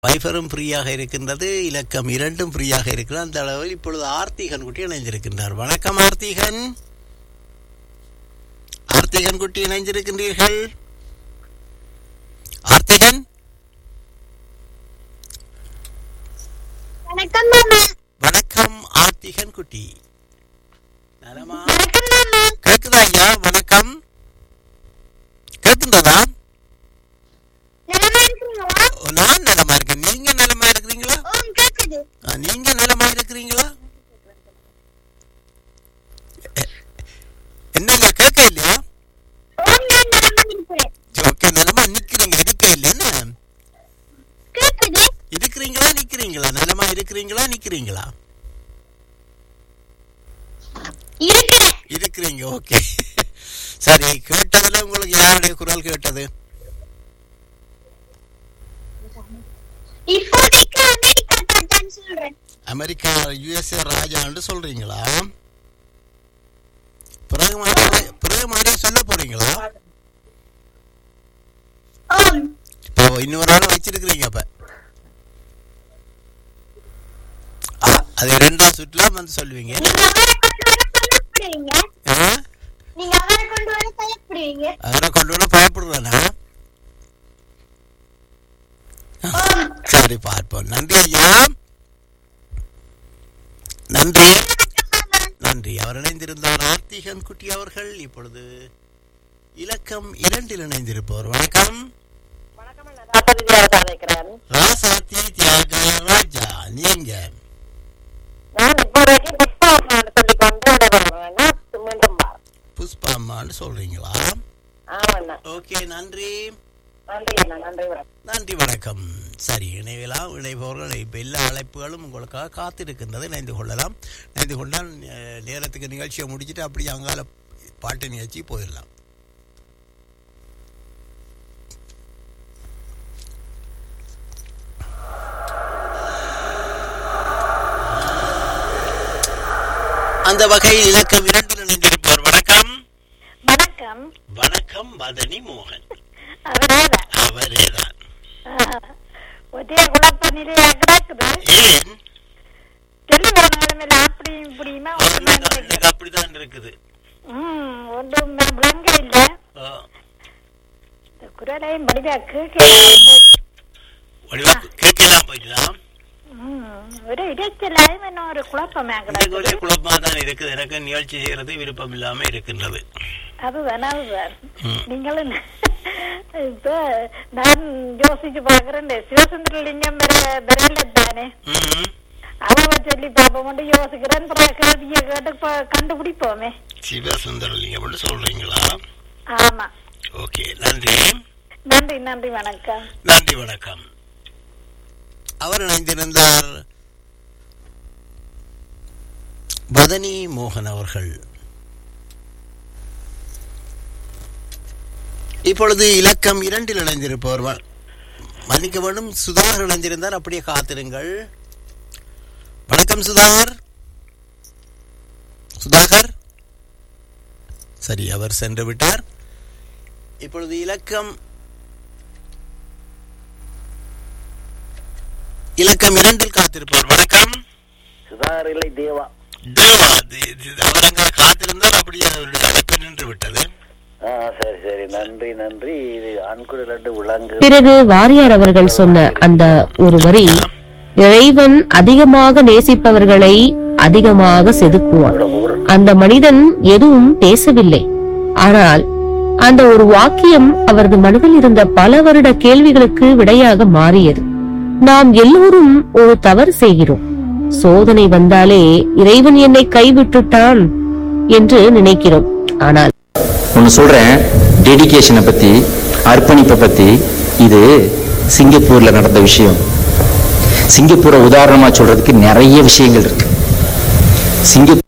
வைஃபரும் ஃப்ரீயாக இருக்கின்றது இலக்கம் இரண்டும் ஃப்ரீயாக இருக்கிறது அந்த அளவில் இப்பொழுது ஆர்த்திகன் குட்டி இணைந்திருக்கின்றார் வணக்கம் ஆர்த்திகன் ஆர்த்திகன் குட்டி இணைந்திருக்கின்றீர்கள் ஆர்த்திகன் வணக்கம் மாமா வணக்கம் ஆர்த்திகன் குட்டி நலமா வணக்கம் மாமா கேட்குதா ஐயா வணக்கம் கேட்கின்றதா நலமா இருக்கீங்களா நான் நலமா இருக்கேன் நீங்க நலமா இருக்கிறீங்களா ஓம் கேக்குது ஆ, நீங்க நலமா இருக்கிறீங்களா எ- என்னங்க கேட்க இல்லையா ஓம் நான் நலமா இருக்கிறேன் ஓகே நலமா நிக்கிறீங்க இருக்க இல்லைன்னு கேக்குது இருக்கிறீங்களா நிக்கிறீங்களா நலமா இருக்கிறீங்களா நிக்கிறீங்களா இருக்கிறேன் இருக்கிறீங்க ஓகே சரி கேட்டதுல உங்களுக்கு யாருடைய குரல் கேட்டது இப்போதைக்கு அமெரிக்கா தான் சொல்றேன் அமெரிக்கா யுஎஸ்ஏ ராஜான்னு சொல்றீங்களா பிறகு மாதிரி பிறகு மாதிரி சொல்ல போறீங்களா ஓம் இப்போ இன்னொரு ஆள் வச்சிருக்கிறீங்க அப்ப ஆ, அது ரெண்டாம் சுற்றுலா வந்து சொல்லுவீங்க நீங்க அவரை கொண்டு வர சொல்லப்படுவீங்க ஆ? நீங்க அவரை கொண்டு வர சொல்லப்படுவீங்க அவரை கொண்டு வர பயப்படுறானா ஓம் சரி பார்ப்போம் நன்றி ஐயா நன்றி வணக்கம் மாமா நன்றி அவர் இணைந்திருந்தார் ஆர்த்திகன் குட்டி அவர்கள் இப்பொழுது இலக்கம் இரண்டில் இணைந்திருப்பவர் வணக்கம் இருக்கிறேன் ராசாத்தி தியாக ராஜா நீங்க நான் இப்போதைக்கு புஷ்பாசனம் சொல்லி கொண்டு விடைபெறுவேன்னா மீண்டும் வா. புஷ்பா அம்மான்னு சொல்றீங்களா ஆமாண்ணா ஓகே நன்றி நன்றி அண்ணா நன்றி வணக்கம் நன்றி வணக்கம் சரி இணையலாம் இணைபவர்கள் இப்போ எல்லா அழைப்புகளும் உங்களுக்காக காத்திருக்கின்றது இணைந்து கொள்ளலாம் இணைந்து கொண்டால் அஹ், நேரத்துக்கு நிகழ்ச்சியை முடிச்சுட்டு அப்படியே அங்கால பாட்டு நிகழ்ச்சி போயிடலாம் அந்த வகையில் இலக்கம் இரண்டில் இணைந்திருப்பவர் வணக்கம் வணக்கம் வணக்கம் மதனி மோகன் அவரேதான் அவரேதான் ஒரே குழப்ப நிலையா கிடக்குது ஏன் சொல்லி போனாலும் அப்படி இப்படியுமா ஒன்றுமே எனக்கு அப்படிதான் இருக்குது ம் ஒன்றும் விளங்க இல்ல ஆ, இந்த குரலையும் படிவா கேட்க வடிவா கேட்கலாம் போயிட்டுதான் ம் ஒரு இடைச்சலாயும் என்ன ஒரு குழப்பமா எனக்கு ஒரே கிடக்குது குழப்பமா தான் இருக்குது எனக்கு நிகழ்ச்சி செய்யறது விருப்பம் இல்லாம இருக்கின்றது அதுதான் அதுதான் ம். நீங்களும் இப்ப நான் யோசிச்சு பாக்குறேன் இந்த சிவசுந்தரலிங்கம் விரல தானே ம். அவ சொல்லி பாப்போம் யோசிக்கிறேன் பிறகு கேள்வியை கேட்டு ப- கண்டுபிடிப்போமே சிவசுந்தரலிங்கம் சொல்றீங்களா ஆமா ஓகே நன்றி நன்றி நன்றி வணக்கம் நன்றி வணக்கம் அவர் இணைந்திருந்தார் பதனி மோகன் அவர்கள் இப்பொழுது இலக்கம் இரண்டில் இணைந்திருப்பவர் வ- மன்னிக்க வேண்டும் சுதாகர் இணைந்திருந்தார் அப்படியே காத்திருங்கள் வணக்கம் சுதாகர் சுதாகர் சரி அவர் சென்று விட்டார் இப்பொழுது இலக்கம் இலக்கம் இரண்டில் காத்திருப்பவர் வணக்கம் சுதாகர் இல்லை தேவா தேவா இது- இது அவர் அங்க காத்திருந்தார் அப்படியே அவருடைய அழைப்பு நின்று விட்டது ஆ சரி சரி நன்றி நன்றி இது அன்குரலட்டு விலங்கு பிறகு வாரியார் அவர்கள் சொன்ன அந்த ஒரு வரி இறைவன் அதிகமாக நேசிப்பவர்களை அதிகமாக செதுக்குவான் அந்த மனிதன் எதுவும் பேசவில்லை ஆனால் அந்த ஒரு வாக்கியம் அவரது மனதில் இருந்த பல வருட கேள்விகளுக்கு விடையாக மாறியது நாம் எல்லோரும் ஒரு தவறு செய்கிறோம் சோதனை வந்தாலே இறைவன் என்னை கைவிட்டுட்டான் என்று நினைக்கிறோம் ஆனால் ஒன்று சொல்கிறேன் டெடிகேஷனை பற்றி அர்ப்பணிப்பை பற்றி இது சிங்கப்பூரில் நடந்த விஷயம் சிங்கப்பூரை உதாரணமாக சொல்கிறதுக்கு நிறைய விஷயங்கள் இருக்கு சிங்கப்பூர்